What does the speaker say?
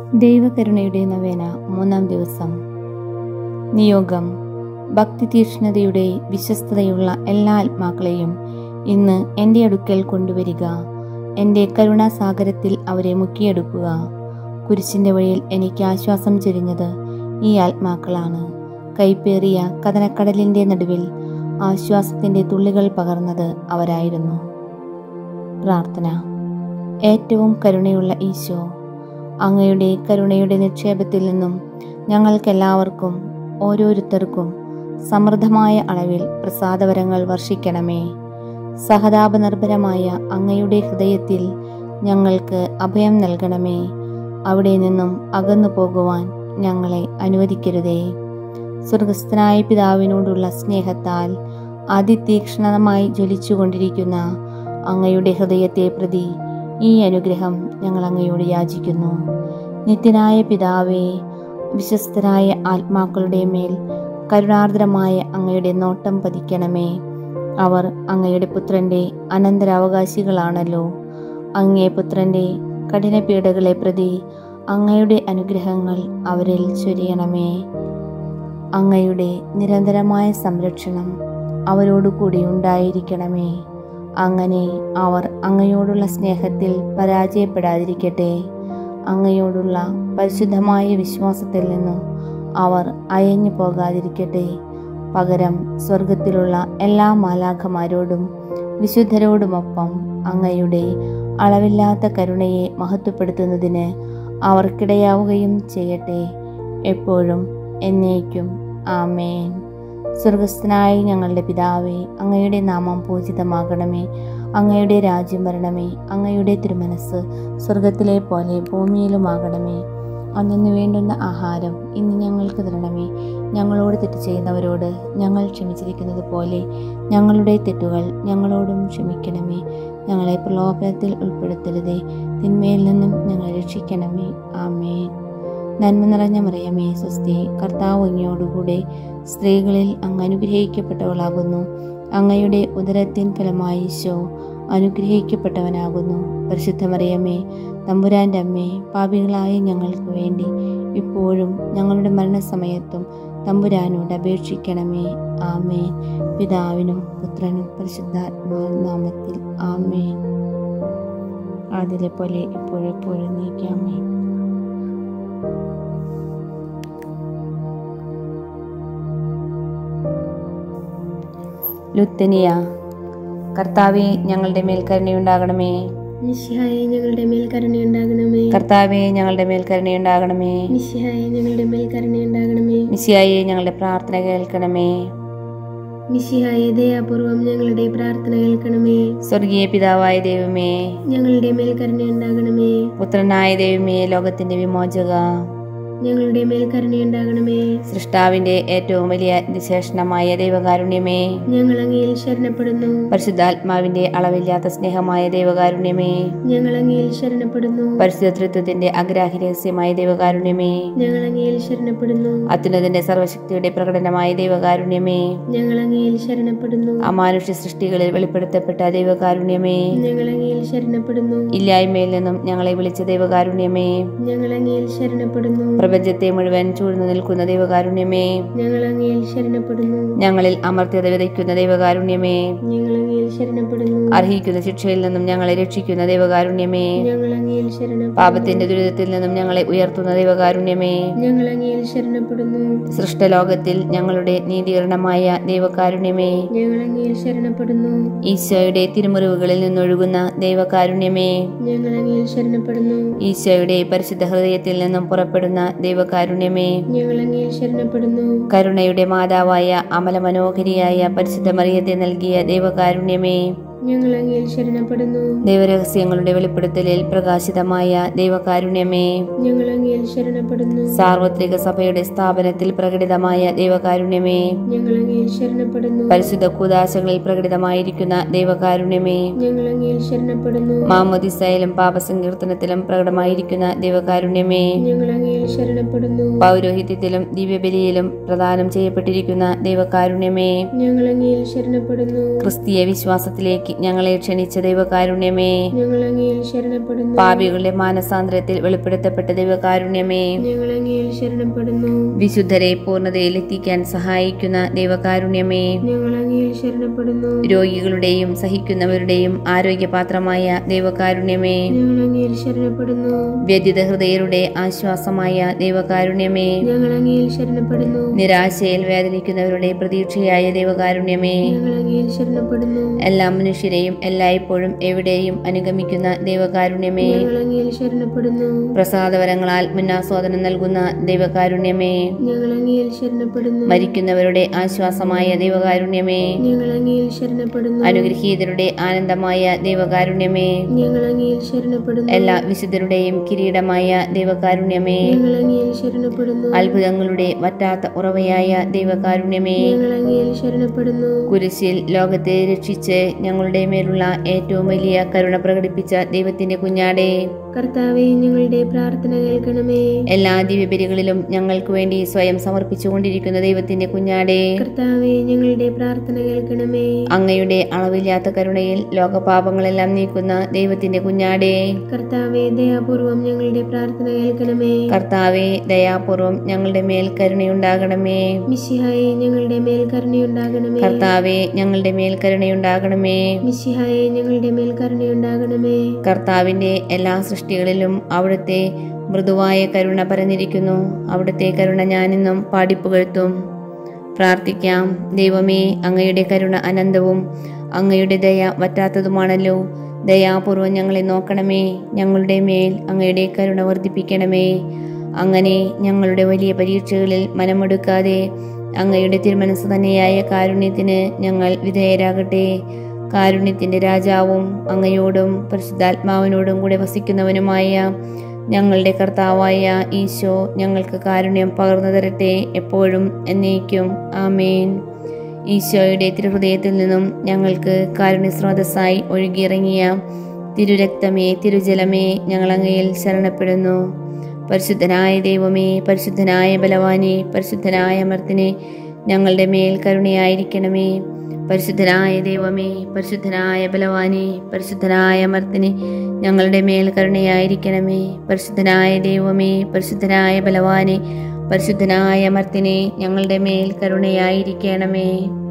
ദൈവകരുണയുടെ നവേന മൂന്നാം ദിവസം നിയോഗം ഭക്തി തീക്ഷ്ണതയുടെ വിശ്വസ്തതയുള്ള എല്ലാ ആത്മാക്കളെയും ഇന്ന് എൻ്റെ അടുക്കൽ കൊണ്ടുവരിക എൻ്റെ കരുണാസാഗരത്തിൽ അവരെ മുക്കിയെടുക്കുക കുരിശിൻ്റെ വഴിയിൽ എനിക്ക് ആശ്വാസം ചൊരിഞ്ഞത് ഈ ആത്മാക്കളാണ് കൈപ്പേറിയ കഥനക്കടലിൻ്റെ നടുവിൽ ആശ്വാസത്തിൻ്റെ തുള്ളികൾ പകർന്നത് അവരായിരുന്നു പ്രാർത്ഥന ഏറ്റവും കരുണയുള്ള ഈശോ അങ്ങയുടെ കരുണയുടെ നിക്ഷേപത്തിൽ നിന്നും ഞങ്ങൾക്കെല്ലാവർക്കും ഓരോരുത്തർക്കും സമൃദ്ധമായ അളവിൽ പ്രസാദവരങ്ങൾ വർഷിക്കണമേ സഹതാപനിർഭരമായ അങ്ങയുടെ ഹൃദയത്തിൽ ഞങ്ങൾക്ക് അഭയം നൽകണമേ അവിടെ നിന്നും അകന്നു പോകുവാൻ ഞങ്ങളെ അനുവദിക്കരുതേ സ്വർഗസ്ഥനായ പിതാവിനോടുള്ള സ്നേഹത്താൽ അതിതീക്ഷ്ണമായി ജ്വലിച്ചുകൊണ്ടിരിക്കുന്ന അങ്ങയുടെ ഹൃദയത്തെ പ്രതി ഈ അനുഗ്രഹം ഞങ്ങൾ അങ്ങയോട് യാചിക്കുന്നു നിത്യനായ പിതാവേ വിശ്വസ്തരായ ആത്മാക്കളുടെ മേൽ കരുണാർദ്രമായ അങ്ങയുടെ നോട്ടം പതിക്കണമേ അവർ അങ്ങയുടെ പുത്രന്റെ അനന്തരാവകാശികളാണല്ലോ അങ്ങേ പുത്രന്റെ കഠിനപീഡകളെ പ്രതി അങ്ങയുടെ അനുഗ്രഹങ്ങൾ അവരിൽ ചൊരിയണമേ അങ്ങയുടെ നിരന്തരമായ സംരക്ഷണം അവരോടുകൂടി ഉണ്ടായിരിക്കണമേ അങ്ങനെ അവർ അങ്ങയോടുള്ള സ്നേഹത്തിൽ പരാജയപ്പെടാതിരിക്കട്ടെ അങ്ങയോടുള്ള പരിശുദ്ധമായ വിശ്വാസത്തിൽ നിന്നും അവർ അയഞ്ഞു പോകാതിരിക്കട്ടെ പകരം സ്വർഗത്തിലുള്ള എല്ലാ മാലാഖമാരോടും വിശുദ്ധരോടുമൊപ്പം അങ്ങയുടെ അളവില്ലാത്ത കരുണയെ മഹത്വപ്പെടുത്തുന്നതിന് അവർക്കിടയാവുകയും ചെയ്യട്ടെ എപ്പോഴും എന്നേക്കും ആമേൻ സ്വർഗസ്ഥനായ ഞങ്ങളുടെ പിതാവേ അങ്ങയുടെ നാമം പൂജിതമാകണമേ അങ്ങയുടെ രാജ്യം വരണമേ അങ്ങയുടെ തിരുമനസ് സ്വർഗത്തിലെ പോലെ ഭൂമിയിലുമാകണമേ അന്നു വേണ്ടുന്ന ആഹാരം ഇന്ന് ഞങ്ങൾക്ക് തരണമേ ഞങ്ങളോട് തെറ്റ് ചെയ്യുന്നവരോട് ഞങ്ങൾ ക്ഷമിച്ചിരിക്കുന്നത് പോലെ ഞങ്ങളുടെ തെറ്റുകൾ ഞങ്ങളോടും ക്ഷമിക്കണമേ ഞങ്ങളെ പ്രലോഭനത്തിൽ ഉൾപ്പെടുത്തരുതേ തിന്മയിൽ നിന്നും ഞങ്ങളെ രക്ഷിക്കണമേ ആമേൻ നന്മ നിറഞ്ഞ മറിയമേ സ്വസ്തി കർത്താവ് അങ്ങയോടുകൂടെ സ്ത്രീകളിൽ അങ്ങ് അനുഗ്രഹിക്കപ്പെട്ടവളാകുന്നു അങ്ങയുടെ ഉദരത്തിൻ ഫലമായി ഈശോ അനുഗ്രഹിക്കപ്പെട്ടവനാകുന്നു പരിശുദ്ധ മറിയമ്മേ തമ്പുരാൻ്റെ അമ്മേ പാപികളായ ഞങ്ങൾക്ക് വേണ്ടി ഇപ്പോഴും ഞങ്ങളുടെ മരണസമയത്തും തമ്പുരാനോട് അപേക്ഷിക്കണമേ ആമേൻ പിതാവിനും പുത്രനും പരിശുദ്ധാത്മാവിൻ നാമത്തിൽ ആമേൻ അതിലെ പോലെ ഇപ്പോഴെപ്പോഴും നീക്കാമേ ലുത്തനിയ കർത്താവെ ഞങ്ങളുടെ മേൽ കരുണയുണ്ടാകണമേ മിശിഹായെ ഞങ്ങളുടെ മേൽ കരുണയുണ്ടാകണമേ കർത്താവെ ഞങ്ങളുടെ മേൽ കരുണയുണ്ടാകണമേ മിശിഹായെ ഞങ്ങളുടെ മേൽ കരുണയുണ്ടാകണമേ മിസിയായെ ഞങ്ങളുടെ പ്രാർത്ഥന കേൾക്കണമേ മിശിഹായെ ദയാപൂർവം ഞങ്ങളുടെ പ്രാർത്ഥന കേൾക്കണമേ സ്വർഗീയ പിതാവായ ദൈവമേ ഞങ്ങളുടെ മേൽ കരുണയുണ്ടാകണമേ പുത്രനായ ദൈവമേ ലോകത്തിന്റെ വിമോചക ഞങ്ങളുടെ മേൽ കരുണയുണ്ടാകണമേ സൃഷ്ടാവിന്റെ ഏറ്റവും വലിയ വിശേഷണമായ ദൈവകാരുണ്യമേ ഞങ്ങൾ അങ്ങയിൽ ശരണപ്പെടുന്നു പരിശുദ്ധാത്മാവിന്റെ അളവില്ലാത്ത സ്നേഹമായ ദൈവകാരുണ്യമേ ഞങ്ങൾ അങ്ങയിൽ ശരണപ്പെടുന്നു പരിശുദ്ധ തൃത്വത്തിന്റെ അഗ്രാഹി രഹസ്യമായ ദൈവകാരുണ്യമേ ഞങ്ങൾ അങ്ങയിൽ ശരണപ്പെടുന്നു അത്യുന്നതിന്റെ സർവശക്തിയുടെ പ്രകടനമായ ദൈവകാരുണ്യമേ ഞങ്ങൾ അങ്ങയിൽ ശരണപ്പെടുന്നു അമാനുഷ്യ സൃഷ്ടികളിൽ വെളിപ്പെടുത്തപ്പെട്ട ദൈവകാരുണ്യമേ ഞങ്ങൾ അങ്ങയിൽ ശരണപ്പെടുന്നു ഇല്ലായ്മയിൽ നിന്നും ഞങ്ങളെ വിളിച്ച ദൈവകാരുണ്യമേ ഞങ്ങൾ അങ്ങയിൽ ശരണപ്പെടുന്നു പ്രപഞ്ചത്തെ മുഴുവൻ ചൂഴ്ന്നു നിൽക്കുന്ന ദൈവകാരുണ്യമേ ഞങ്ങൾ അങ്ങയിൽ ശരണപ്പെടുന്നു ഞങ്ങളിൽ അമർത്യത വിതയ്ക്കുന്ന ദൈവകാരുണ്യമേ ഞങ്ങൾ അങ്ങയിൽ ശരണപ്പെടുന്നു അർഹിക്കുന്ന ശിക്ഷയിൽ നിന്നും ഞങ്ങളെ രക്ഷിക്കുന്ന ദൈവകാരുണ്യമേ ഞങ്ങൾ അങ്ങയിൽ ശരണപ്പെടുന്നു പാപത്തിന്റെ ദുരിതത്തിൽ നിന്നും ഞങ്ങളെ ഉയർത്തുന്ന ദൈവകാരുണ്യമേ ഞങ്ങൾ അങ്ങയിൽ ശരണപ്പെടുന്നു സൃഷ്ടലോകത്തിൽ ഞങ്ങളുടെ നീതീകരണമായ ദൈവകാരുണ്യമേ ഞങ്ങൾ അങ്ങയിൽ ശരണപ്പെടുന്നു ഈശോയുടെ തിരുമുറിവുകളിൽ നിന്നൊഴുകുന്ന ദൈവകാരുണ്യമേ ഞങ്ങൾ അങ്ങയിൽ ശരണപ്പെടുന്നു ഈശോയുടെ പരിശുദ്ധ ഹൃദയത്തിൽ നിന്നും പുറപ്പെടുന്ന ദൈവകാരുണ്യമേ ഞങ്ങൾ അങ്ങയിൽ ശരണപ്പെടുന്നു കരുണയുടെ മാതാവായ അമല മനോഹരിയായ പരിശുദ്ധ മറിയത്തെ നൽകിയ ദൈവകാരുണ്യമേ ഞങ്ങൾ അങ്ങയിൽ ശരണപ്പെടുന്നു ദൈവരഹസ്യങ്ങളുടെ വെളിപ്പെടുത്തലിൽ പ്രകാശിതമായ ദൈവകാരുണ്യമേ ഞങ്ങൾ അങ്ങയിൽ ശരണപ്പെടുന്നു സാർവത്രിക സഭയുടെ സ്ഥാപനത്തിൽ പ്രകടിതമായ ദൈവകാരുണ്യമേ ഞങ്ങൾ അങ്ങയിൽ ശരണപ്പെടുന്നു പരിശുദ്ധ കൂതാശകളിൽ പ്രകടിതമായിരിക്കുന്ന ദൈവകാരുണ്യമേ ഞങ്ങൾ അങ്ങയിൽ ശരണപ്പെടുന്നു മാമോദിസയിലും പാപസങ്കീർത്തനത്തിലും പ്രകടമായിരിക്കുന്ന ദൈവകാരുണ്യമേ ഞങ്ങൾ അങ്ങയിൽ ശരണപ്പെടുന്നു പൗരോഹിത്യത്തിലും ദിവ്യബലിയിലും പ്രദാനം ചെയ്യപ്പെട്ടിരിക്കുന്ന ദൈവകാരുണ്യമേ ഞങ്ങൾ അങ്ങയിൽ ശരണപ്പെടുന്നു ക്രിസ്തീയ വിശ്വാസത്തിലേക്ക് വഴിയിലേക്ക് ഞങ്ങളെ ക്ഷണിച്ച ദൈവകാരുണ്യമേ ഞങ്ങൾ അങ്ങയിൽ ശരണപ്പെടുന്നു പാപികളുടെ മാനസാന്തരത്തിൽ വെളിപ്പെടുത്തപ്പെട്ട ദൈവകാരുണ്യമേ ഞങ്ങൾ അങ്ങയിൽ ശരണപ്പെടുന്നു വിശുദ്ധരെ പൂർണ്ണതയിൽ എത്തിക്കാൻ സഹായിക്കുന്ന ദൈവകാരുണ്യമേ ഞങ്ങൾ അങ്ങയിൽ ശരണപ്പെടുന്നു രോഗികളുടെയും സഹിക്കുന്നവരുടെയും ആരോഗ്യപാത്രമായ ദൈവകാരുണ്യമേ ഞങ്ങൾ അങ്ങയിൽ ശരണപ്പെടുന്നു വ്യതിത ഹൃദയരുടെ ആശ്വാസമായ ദൈവകാരുണ്യമേ ഞങ്ങൾ അങ്ങയിൽ ശരണപ്പെടുന്നു നിരാശയിൽ വേദനിക്കുന്നവരുടെ പ്രതീക്ഷയായ ദൈവകാരുണ്യമേ ഞങ്ങൾ അങ്ങയിൽ ശരണപ്പെടുന്നു എല്ലാ മനുഷ്യരെയും എല്ലായ്പ്പോഴും എവിടെയും അനുഗമിക്കുന്ന ദൈവകാരുണ്യമേ ഞങ്ങൾ അങ്ങയിൽ ശരണപ്പെടുന്നു പ്രസാദവരങ്ങളാൽ മുന്നാസ്വാദനം നൽകുന്ന ദൈവകാരുണ്യമേ ഞങ്ങൾ അങ്ങയിൽ ശരണപ്പെടുന്നു മരിക്കുന്നവരുടെ ആശ്വാസമായ ദൈവകാരുണ്യമേ ഞങ്ങൾ അങ്ങയിൽ ശരണപ്പെടുന്നു അനുഗ്രഹീതരുടെ ആനന്ദമായ ദൈവകാരുണ്യമേ ഞങ്ങൾ അങ്ങയിൽ ശരണപ്പെടുന്നു എല്ലാ വിശുദ്ധരുടെയും കിരീടമായ ദൈവകാരുണ്യമേ ഞങ്ങൾ അങ്ങയിൽ ശരണപ്പെടുന്നു അത്ഭുതങ്ങളുടെ വറ്റാത്ത ഉറവയായ ദൈവകാരുണ്യമേ ഞങ്ങൾ അങ്ങയിൽ ശരണപ്പെടുന്നു കുരിശിൽ ലോകത്തെ രക്ഷിച്ച് ഞങ്ങളുടെ മേലുള്ള ഏറ്റവും വലിയ കരുണ പ്രകടിപ്പിച്ച ദൈവത്തിന്റെ കുഞ്ഞാടേ കർത്താവെ ഞങ്ങളുടെ പ്രാർത്ഥന കേൾക്കണമേ എല്ലാ ദിവ്യബലികളിലും ഞങ്ങൾക്ക് വേണ്ടി സ്വയം സമർപ്പിച്ചുകൊണ്ടിരിക്കുന്ന ദൈവത്തിന്റെ കുഞ്ഞാടേ കർത്താവെ ഞങ്ങളുടെ പ്രാർത്ഥന കേൾക്കണമേ അങ്ങയുടെ അളവില്ലാത്ത കരുണയിൽ ലോകപാപങ്ങളെല്ലാം നീക്കുന്ന ദൈവത്തിന്റെ കുഞ്ഞാടേ കർത്താവെ ദയാപൂർവം ഞങ്ങളുടെ പ്രാർത്ഥന കേൾക്കണമേ കർത്താവെ ദയാപൂർവം ഞങ്ങളുടെ മേൽ കരുണയുണ്ടാകണമേ മിശിഹായെ ഞങ്ങളുടെ മേൽ കരുണയുണ്ടാകണമേ കർത്താവെ ഞങ്ങളുടെ മേൽ കരുണയുണ്ടാകണമേ മിശിഹായെ ഞങ്ങളുടെ മേൽ കരുണയുണ്ടാകണമേ കർത്താവിന്റെ എല്ലാ സൃഷ്ടികളിലും അവിടുത്തെ മൃദുവായ കരുണ പരന്നിരിക്കുന്നു അവിടുത്തെ കരുണ ഞാനിന്നും പാടിപ്പുകഴ്ത്തും പ്രാർത്ഥിക്കാം ദൈവമേ അങ്ങയുടെ കരുണ അനന്തവും അങ്ങയുടെ ദയ വറ്റാത്തതുമാണല്ലോ ദയാപൂർവം ഞങ്ങളെ നോക്കണമേ ഞങ്ങളുടെ മേൽ അങ്ങയുടെ കരുണ വർദ്ധിപ്പിക്കണമേ അങ്ങനെ ഞങ്ങളുടെ വലിയ പരീക്ഷകളിൽ മനമെടുക്കാതെ അങ്ങയുടെ തിരുമനസ് തന്നെയായ കാരുണ്യത്തിന് ഞങ്ങൾ വിധേയരാകട്ടെ കാരുണ്യത്തിന്റെ രാജാവും അങ്ങയോടും പരിശുദ്ധാത്മാവിനോടും കൂടെ വസിക്കുന്നവനുമായ ഞങ്ങളുടെ കർത്താവായ ഈശോ ഞങ്ങൾക്ക് കാരുണ്യം പകർന്നു തരട്ടെ എപ്പോഴും എന്നേക്കും ആമേൻ ഈശോയുടെ തിരുഹൃദയത്തിൽ നിന്നും ഞങ്ങൾക്ക് കാരുണ്യ സ്രോതസ്സായി ഒഴുകിയിറങ്ങിയ തിരുരക്തമേ തിരുജലമേ ഞങ്ങൾ അങ്ങയിൽ ശരണപ്പെടുന്നു പരിശുദ്ധനായ ദൈവമേ പരിശുദ്ധനായ ബലവാനെ പരിശുദ്ധനായ അമർത്തിനെ ഞങ്ങളുടെ മേൽ കരുണയായിരിക്കണമേ പരിശുദ്ധനായ ദൈവമേ പരിശുദ്ധനായ ബലവാനെ പരിശുദ്ധനായ അമർത്തിനെ ഞങ്ങളുടെ മേൽ കരുണയായിരിക്കണമേ പരിശുദ്ധനായ ദൈവമേ പരിശുദ്ധനായ ബലവാനെ പരിശുദ്ധനായ അമർത്തിനെ ഞങ്ങളുടെ മേൽ കരുണയായിരിക്കണമേ